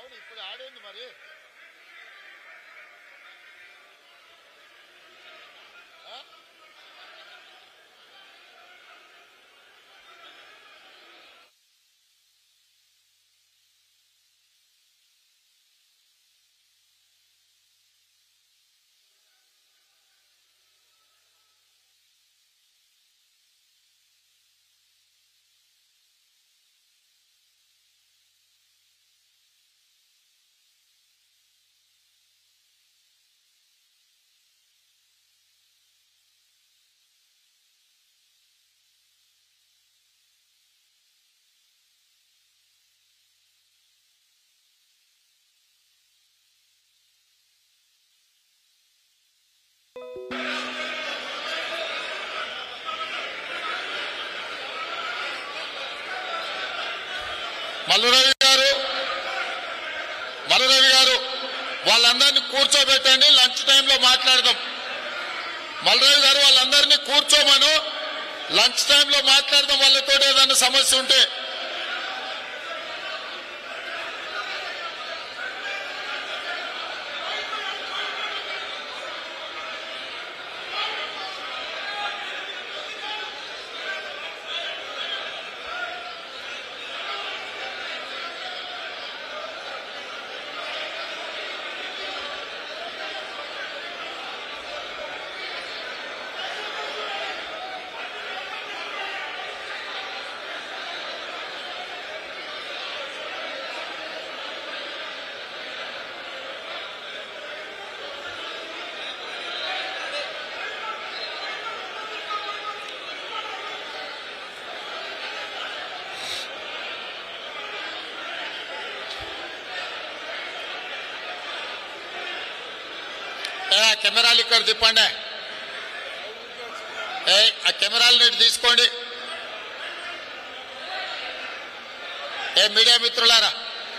అవును ఇప్పుడు ఆడేంది మరి ఆ? మల్లురవి గారు మల్లురవి గారు వాళ్ళందరినీ కూర్చోబెట్టండి లంచ్ టైంలో మాట్లాడదాం మల్లురవి గారు వాళ్ళందరినీ కూర్చోమను లంచ్ టైంలో మాట్లాడదాం వాళ్ళతో ఏదైనా సమస్య ఉంటే ఏ, ఆ కెమెరాలు ఇక్కడ తిప్పండి ఏ ఆ కెమెరాలు నీటి తీసుకోండి ఏ మీడియా మిత్రులారా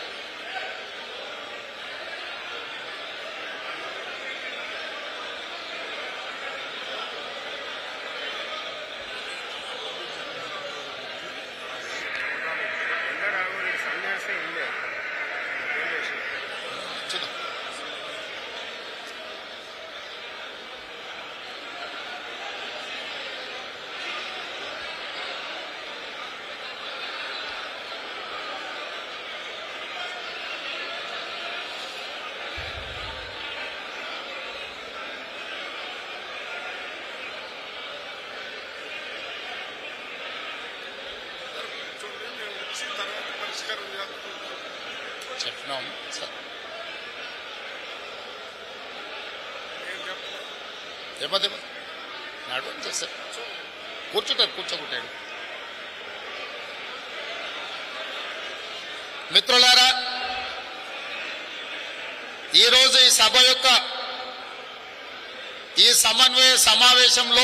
అందరూ ఆవిడ సందేశం ఇల్లే చూద్దాం. చూడండి మేము వచ్చిన తర్వాత పరిష్కారం చేస్తాం చెప్పినాం సరే. నేను చెప్పలేదు ఏమది నడు చేస్తారు కూర్చుంటారు కూర్చోకుంటాడు మిత్రులారా ఈరోజు ఈ సభ యొక్క ఈ సమన్వయ సమావేశంలో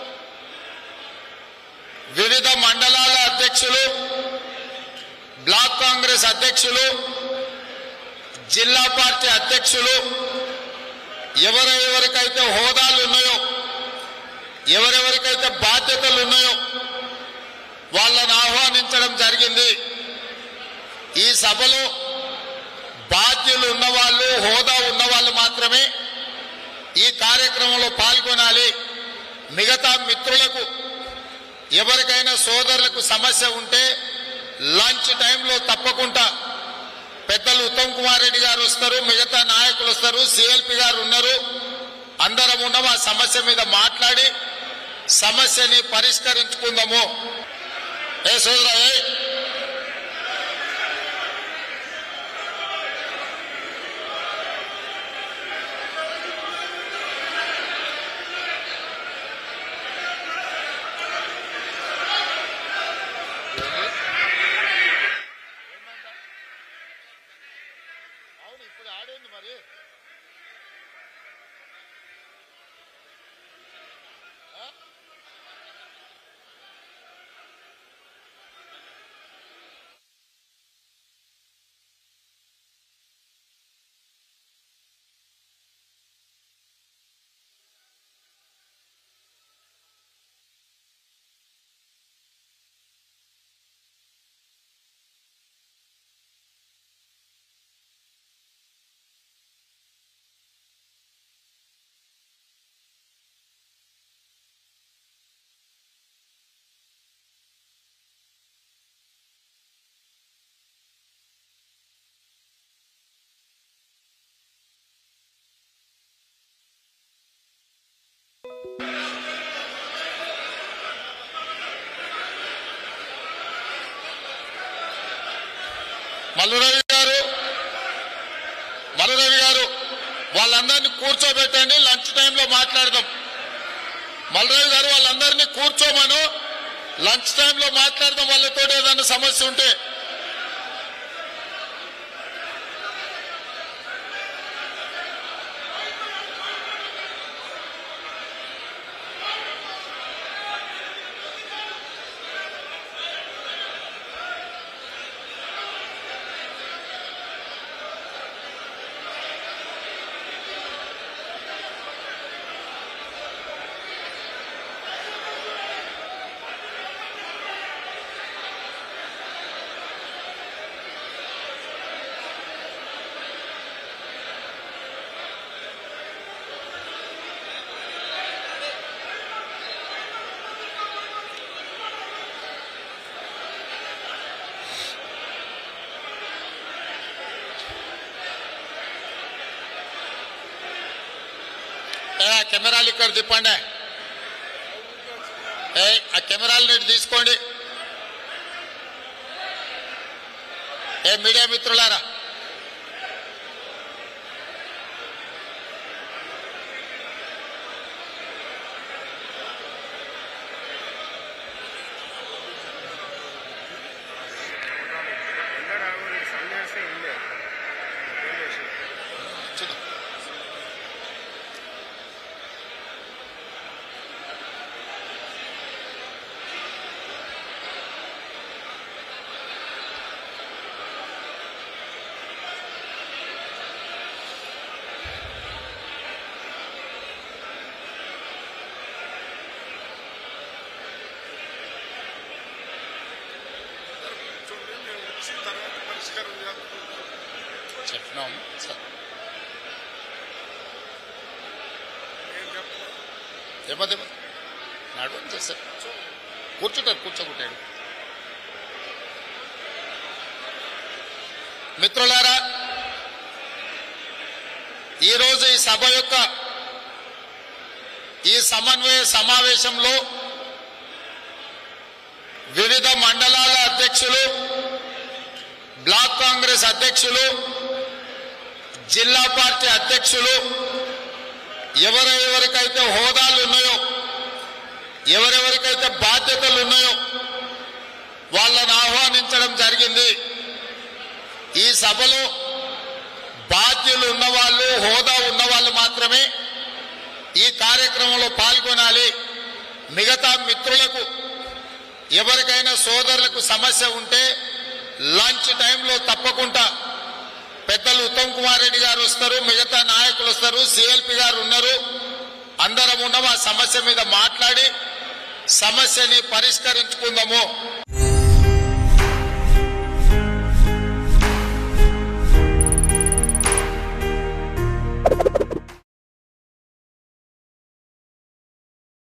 వివిధ మండలాల అధ్యక్షులు బ్లాక్ కాంగ్రెస్ అధ్యక్షులు జిల్లా పార్టీ అధ్యక్షులు ఎవరెవరికైతే హోదాలు ఉన్నాయో ఎవరెవరికైతే బాధ్యతలు ఉన్నాయో వాళ్ళని ఆహ్వానించడం జరిగింది ఈ సభలో బాధ్యులు ఉన్నవాళ్ళు హోదా ఉన్నవాళ్ళు మాత్రమే ఈ కార్యక్రమంలో పాల్గొనాలి మిగతా మిత్రులకు ఎవరికైనా సోదరులకు సమస్య ఉంటే లంచ్ టైంలో తప్పకుండా పెద్దలు ఉత్తమ్ కుమార్ రెడ్డి గారు వస్తారు మిగతా నాయకులు వస్తారు సిఎల్పి గారు ఉన్నారు అందరం ఉన్నాం ఆ సమస్య మీద మాట్లాడి సమస్యని పరిష్కరించుకుందాము ఏ సోదరా ఏ అవును ఇప్పుడు ఆడేంది మరి ఆ? మల్లురవి గారు మల్లురవి గారు వాళ్ళందరినీ కూర్చోబెట్టండి లంచ్ టైంలో మాట్లాడదాం మల్లురవి గారు వాళ్ళందరినీ కూర్చోమను లంచ్ టైంలో మాట్లాడదాం వాళ్ళతో ఏదైనా సమస్య ఉంటే ఏ, ఆ కెమెరాలు ఇక్కడ తిప్పండి ఏ ఆ కెమెరాలు నీటి తీసుకోండి ఏ మీడియా మిత్రులారా ಎಲ್ಲರೂ ಸನ್ಯಾಸ ಇಲ್ಲೇ చూద్దాం. చూడండి మేము వచ్చిన తర్వాత పరిష్కారం చేసుకుంటాం చెప్పినాం సార్ నేను చెప్పను ఏమది నడు చేస్తారు కూర్చుంటారు కూర్చోకుంటాడు మిత్రులారా ఈరోజు ఈ సభ యొక్క ఈ సమన్వయ సమావేశంలో వివిధ మండలాల అధ్యక్షులు బ్లాక్ కాంగ్రెస్ అధ్యక్షులు జిల్లా పార్టీ అధ్యక్షులు ఎవరెవరికైతే హోదాలు ఉన్నాయో ఎవరెవరికైతే బాధ్యతలు ఉన్నాయో వాళ్ళని ఆహ్వానించడం జరిగింది ఈ సభలో బాధ్యులు ఉన్నవాళ్ళు హోదా ఉన్నవాళ్ళు మాత్రమే ఈ కార్యక్రమంలో పాల్గొనాలి మిగతా మిత్రులకు ఎవరికైనా సోదరులకు సమస్య ఉంటే లంచ్ టైంలో తప్పకుండా పెద్దలు ఉత్తమ్ కుమార్ రెడ్డి గారు వస్తారు మిగతా నాయకులు వస్తారు సిఎల్పి గారు ఉన్నారు అందరం ఉన్నాం ఆ సమస్య మీద మాట్లాడి సమస్యని పరిష్కరించుకుందాము